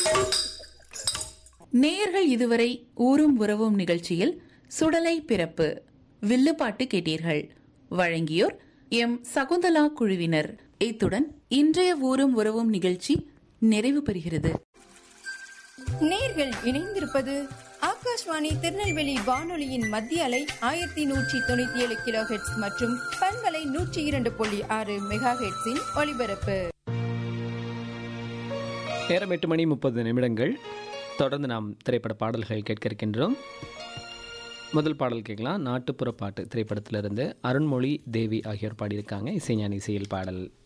நேயர்கள் இதுவரை ஊரும் உறவும் நிகழ்ச்சியில் சுடலை பிறப்பு வில்லுப்பாட்டு கேட்டீர்கள் வழங்கியோர் எம் சகுந்தலா குழுவினர் இத்துடன் இன்றைய ஊரும் உறவும் நிகழ்ச்சி நிறைவு பெறுகிறது நேர்கள் இணைந்திருப்பது ஆகாஷ்வாணி திருநெல்வேலி வானொலியின் மத்திய அலை ஆயிரத்தி நூற்றி தொண்ணூத்தி ஏழு கிலோ ஹெட்ஸ் மற்றும் பண்பலை நூற்றி இரண்டு புள்ளி ஆறு மெகா ஹெட்ஸின் ஒலிபரப்பு நேரம் எட்டு மணி முப்பது நிமிடங்கள் தொடர்ந்து நாம் திரைப்பட பாடல்கள் கேட்க இருக்கின்றோம் முதல் பாடல் கேட்கலாம் நாட்டுப்புற பாட்டு திரைப்படத்திலிருந்து அருண்மொழி தேவி ஆகியோர் பாடியிருக்காங்க இசைஞானி இசையில் பாடல்